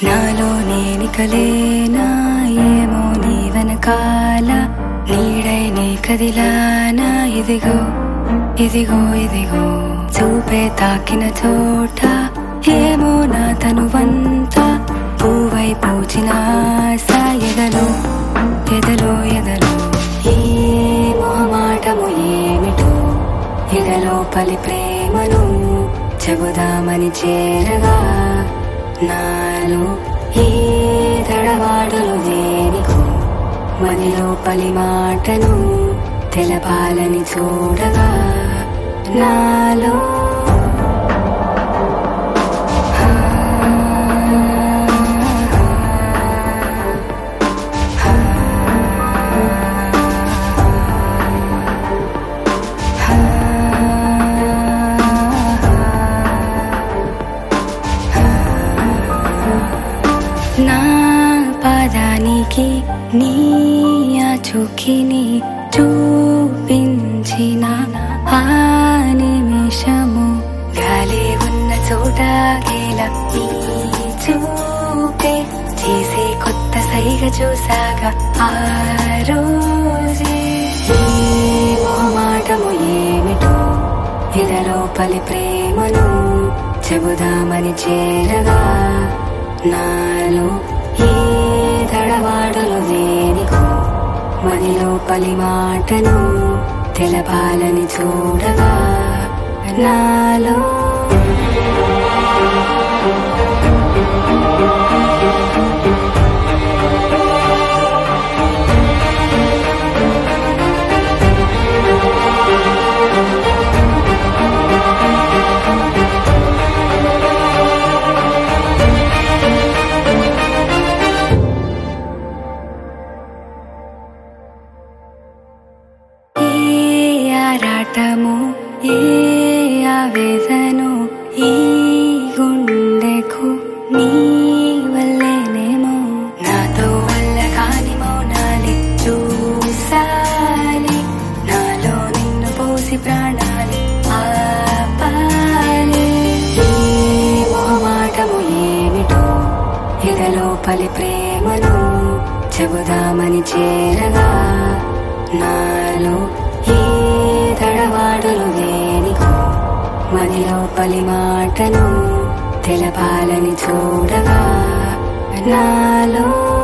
నాలో నేనికలేనా ఏమో నీ వెనకాల నీడై నీ కదిలానా ఇదిగో ఇదిగో ఇదిగో చూపే తాకిన చోట ఏమో నా తనువంతా పువ్వై పూచిన ఆశ ఎదలో ఎదలో ఎదలో ఈ మొహమాటము ఏమిటో ఎదలో పలి ప్రేమను చెబుదామని చేరగా నాలో ఈ తడబాటులు దేనికో మదిలో పలి మాటను తెలపాలని చూడగా నాలో నా పాదానికి నీ ఆచుకిని చూపించిన ఆ నిమిషము గాలి ఉన్న చోట గేల నీ చూపే చేసే కొత్త సైగ చూసాగా ఆ రోజే ఈ మొహమాటము ఏమిటో ఎదలో పలి ప్రేమను చెబుదామని చేరగా నాలో ఈ తడవాడలు దేనికో మదిలో పలి మాటను తెలపాలని చూడగా నాలో ఏ ఆరాటము ఏ ఆవేదను ఈ గుండెకు నీ వల్లేనేమో నాతో వల్ల కాని మౌనాలి చూసాలి నాలో నిన్ను పోసి ప్రాణాలి ఆపాలి ఈ మొహమాటము ఏమిటో ఎదలో పలి ప్రేమను చెబుదామని చేరగా నాలో ఈ తడవాడలు దేనికో మదిలో పలి మాటను తెలపాలని చూడగా నాలో